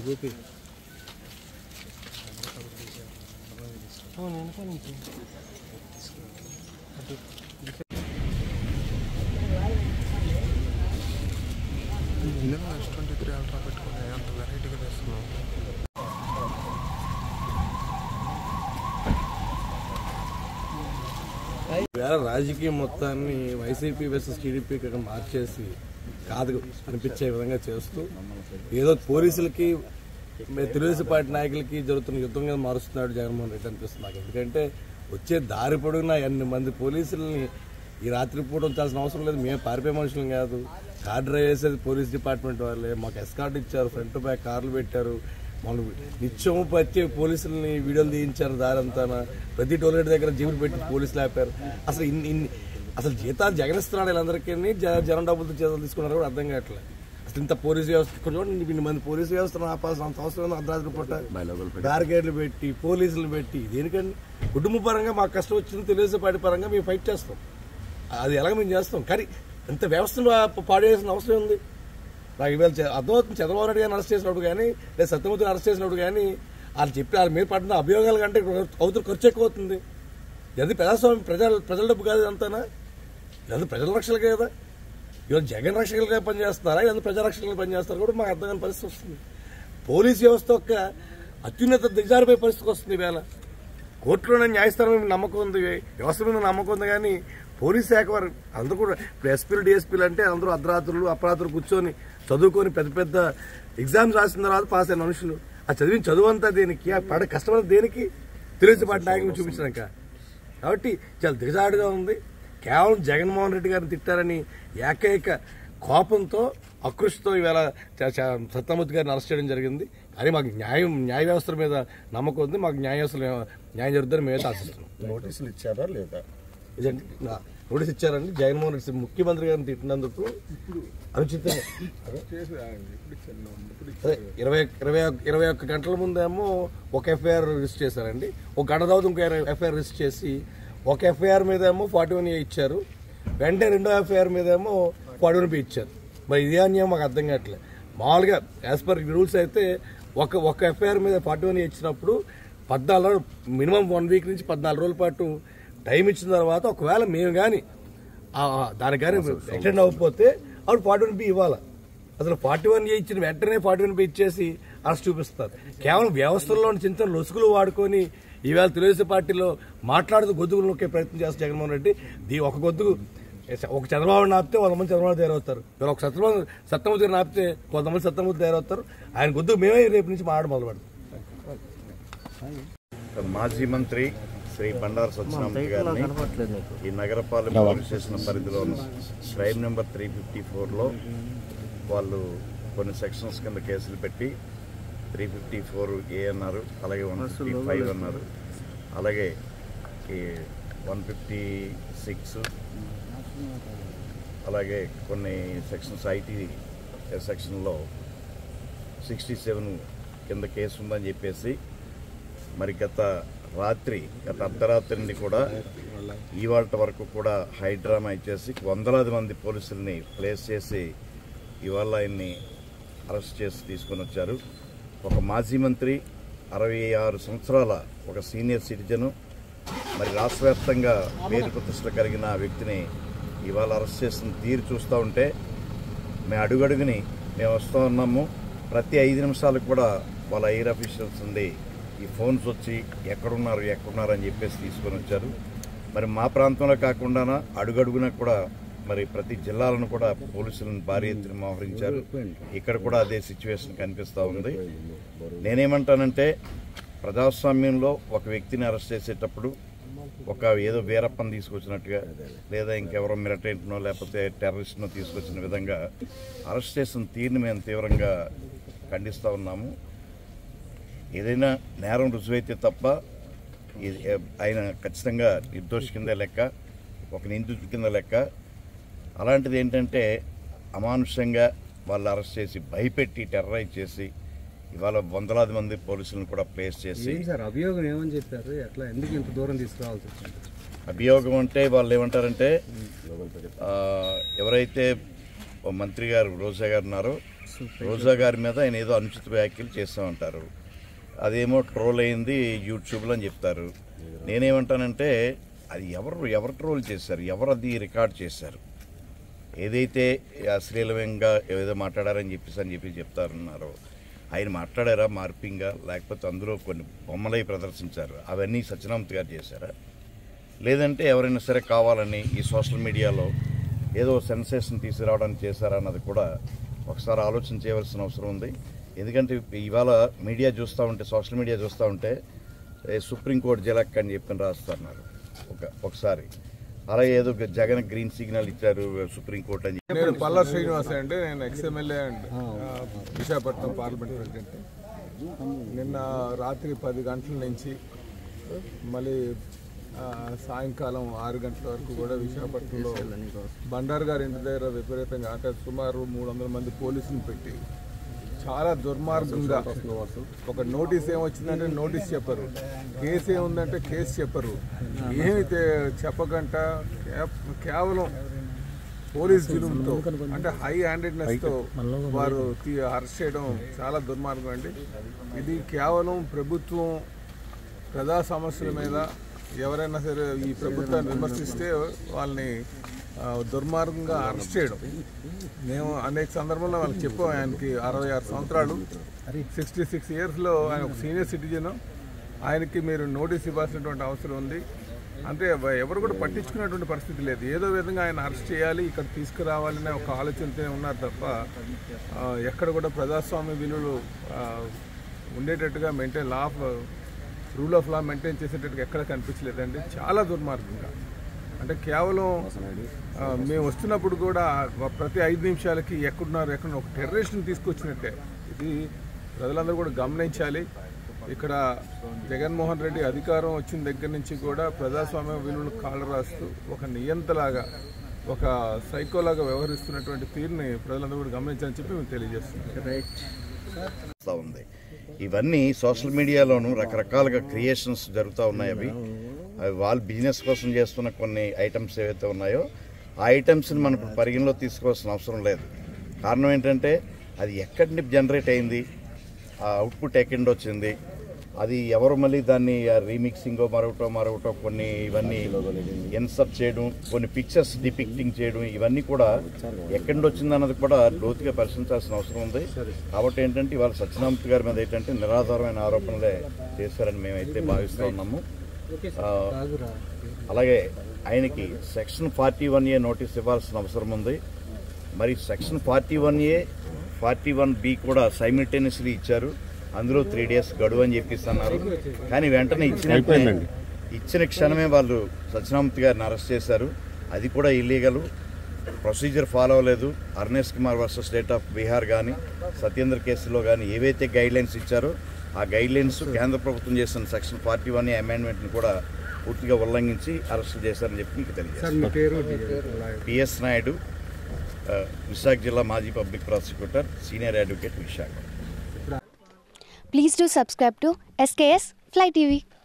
గోపి అవును వెనకాల నుంచి అటు ఇందులో ఎస్ ట్వంటీ త్రీ అల్ట్రా పెట్టుకుని అంత వెరైటీగా తెస్తున్నాం వేళ రాజకీయం మొత్తాన్ని వైసీపీ వర్సెస్ టీడీపీ మార్చేసి కాదు అనిపించే విధంగా చేస్తూ ఏదో పోలీసులకి మే- తెలుగుదేశం పార్టీ నాయకులకి జరుగుతున్న యుద్ధంగా మారుస్తున్నాడు జగన్మోహన్ రెడ్డి అనిపిస్తుంది నాకు ఎందుకంటే వచ్చే దారి పొడుగునా ఎన్ని మంది పోలీసులని ఈ రాత్రి పూట ఉంచాల్సిన అవసరం లేదు మేము పారిపోయే మనుషులం కాదు కార్ డ్రైవ్ చేసేది పోలీస్ డిపార్ట్మెంట్ వాళ్ళే మాకు ఎస్కార్ట్ ఇచ్చారు ఫ్రంట్ బ్యాక్ కార్లు పెట్టారు మనం నిత్యం వచ్చి పోలీసులని వీడియోలు తీయించారు దారంతా ప్రతి టోల్గేట్ దగ్గర జీవులు పెట్టి పోలీసులు ఆపారు అసలు ఇన్ని ఇన్ని అసలు జీతాలు జగనిస్తున్నాడు వీళ్ళందరికీ జ- జనం డబ్బులతో జీతాలు తీసుకున్నారు కూడా అర్థం కావట్లేదు అసలు ఇంత పోలీస్ వ్యవస్థ ఇక్కడ చూడండి ఇన్ని మంది పోలీస్ వ్యవస్థను ఆపాల్సిన అంత అవసరం ఉంది అర్ధరాత్రి పూట బ్యారికేడ్లు పెట్టి పోలీసులు పెట్టి దేనికండి కుటుంబ పరంగా మాకు కష్టం వచ్చింది తెలుగుదేశం పార్టీ పరంగా మేము ఫైట్ చేస్తాం అది ఎలాగ మేము చేస్తాం కానీ ఇంత వ్యవస్థను పా- పాడు చేయాల్సిన అవసరం ఉంది నాకు ఇవాళ చ- అర్థమవుతుంది చంద్రబాబు నాయుడు గారిని అరెస్ట్ చేసినప్పుడు కానీ లేదా సత్యమూర్తిని అరెస్ట్ చేసినప్పుడు కానీ వాళ్ళు చెప్పి వాళ్ళ మీద పడిన అభియోగాల కంటే అవుతున్న ఖర్చు ఎక్కువ అవుతుంది ఇది ప్రజాస్వామ్యం ప్రజల ప్రజల డబ్బు కాదు ఇదంతానా ఇదంతా ప్రజల రక్షలకే కదా ఇవాళ జగన్ రక్షకులుగా పనిచేస్తున్నారా ఇదంతా ప్రజా రక్షకులుగా పనిచేస్తారా కూడా మాకు అర్థం కాని పరిస్థితి వస్తుంది పోలీస్ వ్యవస్థ యొక్క అత్యున్నత దిగజారిపోయే పరిస్థితికి వస్తుంది ఈవేళ కోర్టులోనే న్యాయస్థానం మీద నమ్మకం ఉంది వ్యవస్థ మీద నమ్మకం ఉంది కానీ పోలీస్ శాఖ వారు అందరూ కూడా ఇప్పుడు ఎస్పీలు డిఎస్పీలు అంటే అందరూ అర్ధరాత్రులు అపరాత్రులు కూర్చొని చదువుకొని పెద్ద పెద్ద ఎగ్జామ్స్ రాసిన తర్వాత పాస్ అయిన మనుషులు ఆ చదివిన చదువు అంతా దేనికి ఆ పడ కష్టమైన దేనికి తెలుగుదేశం పార్టీ నాయకులు చూపించినాక కాబట్టి చాలా దిగజాడుగా ఉంది కేవలం జగన్మోహన్ రెడ్డి గారిని తిట్టారని ఏకైక కోపంతో అకృష్తో ఇవాళ చ- చ- సత్యమూర్తి గారిని అరెస్ట్ చేయడం జరిగింది కానీ మాకు న్యాయం న్యాయ వ్యవస్థ మీద నమ్మకం ఉంది మాకు న్యాయ వ్యవస్థలో న్యాయం జరుగుతుందని మేమైతే ఆశిస్తున్నాం నోటీసులు ఇచ్చారా లేదా ఇదండి నా నోటీస్ ఇచ్చారండి జగన్మోహన్ రెడ్డి ముఖ్యమంత్రి గారిని తిట్టినందుకు అనుచితంగా అదే ఇరవై ఇరవై ఒక్క- ఇరవై ఒక్క గంటల ముందేమో ఒక ఎఫ్ఐఆర్ రిజిస్టర్ చేశారండి ఒక గంట తర్వాత ఇంకో ఎఫ్ఐఆర్ రిజిస్టర్ చేసి ఒక ఎఫ్ఐఆర్ మీద ఏమో ఫార్టీ వన్ ఇచ్చారు వెంటనే రెండో ఎఫ్ఐఆర్ మీద ఏమో ఫార్టీ వన్ ఇచ్చారు మరి ఇదే అన్యాయం మాకు అర్థం కావట్లేదు మామూలుగా యాజ్ పర్ రూల్స్ అయితే ఒక ఒక ఎఫ్ఐఆర్ మీద ఫార్టీ వన్ ఇచ్చినప్పుడు పద్నాలుగు రోజులు మినిమం వన్ వీక్ నుంచి పద్నాలుగు రోజుల పాటు టైం ఇచ్చిన తర్వాత ఒకవేళ మేము కానీ దానికి కానీ ఎక్స్టెండ్ అవ్వకపోతే అప్పుడు ఫార్టీ వన్ బి ఇవ్వాలి అసలు ఫార్టీ వన్ ఏ ఇచ్చిన వెంటనే ఫార్టీ వన్ బి ఇచ్చేసి అరెస్ట్ చూపిస్తారు కేవలం వ్యవస్థల్లో చిన్న చిన్న లొసుగులు వాడుకొని ఈవేళ తెలుగుదేశం పార్టీలో మాట్లాడుతూ గొద్దుగులు నొక్కే ప్రయత్నం చేస్తారు జగన్మోహన్ రెడ్డి దీ ఒక గొద్దు ఒక చంద్రబాబు నాపితే వంద మంది చంద్రబాబు తయారవుతారు మీరు ఒక సత్యబాబు సత్యమూర్తి గారిని నాపితే కొంతమంది సత్యమూర్తి తయారవుతారు ఆయన గొద్దు మేమే రేపు నుంచి మాట్లాడ మొదలు పెడతాం మాజీ మంత్రి శ్రీ బండారు సత్యనారాయణ గారిని ఈ నగరపాలక పోలీస్ స్టేషన్ పరిధిలో క్రైమ్ నెంబర్ త్రీ ఫిఫ్టీ ఫోర్లో వాళ్ళు కొన్ని సెక్షన్స్ కింద కేసులు పెట్టి త్రీ ఫిఫ్టీ ఫోర్ ఏ అన్నారు అలాగే వన్ ఫిఫ్టీ ఫైవ్ అన్నారు అలాగే ఈ వన్ ఫిఫ్టీ సిక్స్ అలాగే కొన్ని సెక్షన్స్ ఐటీ సెక్షన్లో సిక్స్టీ సెవెన్ కింద కేసు ఉందని చెప్పేసి మరి గత రాత్రి గత అర్ధరాత్రి నుండి కూడా ఇవాళ వరకు కూడా హైడ్రామా ఇచ్చేసి వందలాది మంది పోలీసుల్ని ప్లేస్ చేసి ఇవాళ ఆయన్ని అరెస్ట్ చేసి తీసుకొని వచ్చారు ఒక మాజీ మంత్రి అరవై ఆరు సంవత్సరాల ఒక సీనియర్ సిటిజను మరి రాష్ట్ర వ్యాప్తంగా పేరు ప్రతిష్టలు కలిగిన ఆ వ్యక్తిని ఇవాళ అరెస్ట్ చేసిన తీరు చూస్తూ ఉంటే మేము అడుగడుగుని మేము వస్తూ ఉన్నాము ప్రతి ఐదు నిమిషాలకు కూడా వాళ్ళ ఎయిర్ అఫీషియల్స్ ఉంది ఈ ఫోన్స్ వచ్చి ఎక్కడున్నారు ఎక్కడున్నారు అని చెప్పేసి తీసుకొని వచ్చారు మరి మా ప్రాంతంలో కాకుండా అడుగడుగునా కూడా మరి ప్రతి జిల్లాలను కూడా పోలీసులను భారీ ఎత్తున మోహరించారు ఇక్కడ కూడా అదే సిచ్యువేషన్ కనిపిస్తూ ఉంది నేనేమంటానంటే ప్రజాస్వామ్యంలో ఒక వ్యక్తిని అరెస్ట్ చేసేటప్పుడు ఒక ఏదో వీరప్పని తీసుకొచ్చినట్టుగా లేదా ఇంకెవరో మిలిటెంట్నో లేకపోతే టెర్రరిస్ట్నో తీసుకొచ్చిన విధంగా అరెస్ట్ చేసిన తీరుని మేము తీవ్రంగా ఖండిస్తూ ఉన్నాము ఏదైనా నేరం రుజువైతే తప్ప ఇది ఆయన ఖచ్చితంగా నిర్దోషి కింద లెక్క ఒక నిందితుడి కింద లెక్క అలాంటిది ఏంటంటే అమానుషంగా వాళ్ళు అరెస్ట్ చేసి భయపెట్టి టెర్రరైజ్ చేసి ఇవాళ వందలాది మంది పోలీసులను కూడా ప్లేస్ చేసి ఏంటి సార్ అభియోగం ఏమని చెప్పారు ఎట్లా ఎందుకు ఇంత దూరం తీసుకురావాల్సి వచ్చింది అభియోగం అంటే వాళ్ళు ఏమంటారంటే ఆ, ఎవరైతే ఓ మంత్రి గారు రోజా గారు ఉన్నారు రోజా గారి మీద ఆయన ఏదో అనుచిత వ్యాఖ్యలు చేస్తామంటారు అదేమో ట్రోల్ అయింది యూట్యూబ్లో అని చెప్తారు నేనేమంటానంటే అది ఎవరు ఎవరు ట్రోల్ చేశారు ఎవరు అది రికార్డ్ చేశారు ఏదైతే అశ్లీలంగా ఏదో మాట్లాడారని చెప్పేసి అని చెప్పి చెప్తారన్నారో ఆయన మాట్లాడారా మార్పింగా లేకపోతే అందులో కొన్ని బొమ్మలై ప్రదర్శించారు అవన్నీ సత్యనామూర్తి గారు చేశారా లేదంటే ఎవరైనా సరే కావాలని ఈ సోషల్ మీడియాలో ఏదో సెన్సేషన్ తీసుకురావడానికి చేశారా అన్నది కూడా ఒకసారి ఆలోచన చేయవలసిన అవసరం ఉంది ఎందుకంటే ఇవాళ మీడియా చూస్తూ ఉంటే సోషల్ మీడియా చూస్తూ ఉంటే ఏ సుప్రీంకోర్టు జలక్ అని చెప్పి రాస్తున్నారు ఒక ఒకసారి అలాగే ఏదో జగన్ గ్రీన్ సిగ్నల్ ఇచ్చారు సుప్రీంకోర్టు అని చెప్పి. నేను పల్లా శ్రీనివాస అండి నేను ఎక్స్ఎమ్మెల్యే అండ్ ఆ, విశాఖపట్నం పార్లమెంట్ ప్రెసిడెంట్ నిన్న రాత్రి పది గంటల నుంచి మళ్ళీ ఆ, సాయంకాలం ఆరు గంటల వరకు కూడా విశాఖపట్నంలో బండారు గారి ఇంటి దగ్గర విపరీతంగా అంటే సుమారు మూడు వందల మంది పోలీసులు పెట్టి చాలా దుర్మార్గంగా ఒక నోటీస్ ఏమొచ్చిందంటే నోటీస్ చెప్పరు కేసు ఏముందంటే కేసు చెప్పరు ఏమి తె- చెప్పకుండా కేప్- కేవలం పోలీస్ జులుంతో అంటే హై హ్యాండెడ్నెస్ తో వారు తీ- అరెస్ట్ చేయడం చాలా దుర్మార్గం అండి ఇది కేవలం ప్రభుత్వం ప్రజా సమస్యల మీద ఎవరైనా సరే ఈ ప్రభుత్వాన్ని విమర్శిస్తే వాళ్ళని ఆ, దుర్మార్గంగా అరెస్ట్ చేయడం మేము అనేక సందర్భంలో వాళ్ళకి చెప్పాం ఆయనకి అరవై ఆరు సంవత్సరాలు సిక్స్టీ సిక్స్ ఇయర్స్లో ఆయన ఒక సీనియర్ సిటిజన్ ఆయనకి మీరు నోటీస్ ఇవ్వాల్సినటువంటి అవసరం ఉంది అంటే ఎవ- ఎవరు కూడా పట్టించుకునేటువంటి పరిస్థితి లేదు ఏదో విధంగా ఆయన అరెస్ట్ చేయాలి ఇక్కడ తీసుకురావాలనే ఒక ఆలోచనతోనే ఉన్నారు తప్ప ఆ, ఎక్కడ కూడా ప్రజాస్వామ్య విలువలు ఆ, ఉండేటట్టుగా maintain law of rule of law maintain చేసేటట్టుగా ఎక్కడ కనిపించలేదండి చాలా దుర్మార్గంగా అంటే కేవలం ఆ, మేము వస్తున్నప్పుడు కూడా ప్రతి ఐదు నిమిషాలకి ఎక్కడున్నారు ఎక్కడ ఒక టెర్రరిస్ట్ని తీసుకొచ్చినట్టే ఇది ప్రజలందరూ కూడా గమనించాలి ఇక్కడ జగన్మోహన్ రెడ్డి అధికారం వచ్చిన దగ్గర నుంచి కూడా ప్రజాస్వామ్య విలువలు కాళ్ళ రాస్తూ ఒక నియంతలాగా ఒక సైకోలాగా వ్యవహరిస్తున్నటువంటి తీరుని ప్రజలందరూ కూడా గమనించాలని చెప్పి మేము తెలియజేస్తున్నాం వస్తూ ఉంది ఇవన్నీ సోషల్ మీడియాలోనూ రకరకాలుగా క్రియేషన్స్ జరుగుతూ ఉన్నాయి అవి అవి వాళ్ళు బిజినెస్ కోసం చేస్తున్న కొన్ని ఐటమ్స్ ఏవైతే ఉన్నాయో ఆ ఐటమ్స్ని మనం ఇప్పుడు పరిగణలో తీసుకోవాల్సిన అవసరం లేదు కారణం ఏంటంటే అది ఎక్కడి నుంచి జనరేట్ అయింది ఆ అవుట్పుట్ ఎక్కడి నుంచి వచ్చింది అది ఎవరు మళ్ళీ దాన్ని రీమిక్సింగో మరొకటో మరొకటో కొన్ని ఇవన్నీ ఇన్సర్ట్ చేయడం కొన్ని పిక్చర్స్ డిపిక్టింగ్ చేయడం ఇవన్నీ కూడా ఎక్కడి నుంచి వచ్చింది అన్నది కూడా లోతుగా పరిశీలించాల్సిన అవసరం ఉంది కాబట్టి ఏంటంటే ఇవాళ సత్యనామూర్తి గారి మీద ఏంటంటే నిరాధారమైన ఆరోపణలే చేశారని మేమైతే భావిస్తూ ఉన్నాము ఆ, అలాగే ఆయనకి section forty one A notice ఇవ్వాల్సిన అవసరం ఉంది మరి section forty one A forty one B కూడా సైమిల్టేనియస్లీ ఇచ్చారు అందులో త్రీ డేస్ గడువు అని చెప్పేసి అన్నారు కానీ వెంటనే ఇచ్చిన ఇచ్చిన క్షణమే వాళ్ళు సత్యనామూర్తి గారిని అరెస్ట్ చేశారు అది కూడా ఇల్లీగల్ ప్రొసీజర్ ఫాలో అవ్వలేదు Arnesh Kumar versus state of Bihar కానీ సత్యేంద్ర కేసులో కానీ ఏవైతే గైడ్ లైన్స్ ఇచ్చారో ఆ గైడ్ లైన్స్ కేంద్ర ప్రభుత్వం చేసిన సెక్షన్ ఫార్టీ వన్ అమెండ్మెంట్ని కూడా పూర్తిగా ఉల్లంఘించి అరెస్ట్ చేశారని చెప్పి మీకు తెలియజేస్తాను సార్ మీ పేరు పిఎస్ నాయుడు ఆ, విశాఖ జిల్లా మాజీ public prosecutor senior advocate Visakha Please do subscribe to SKS Fly TV.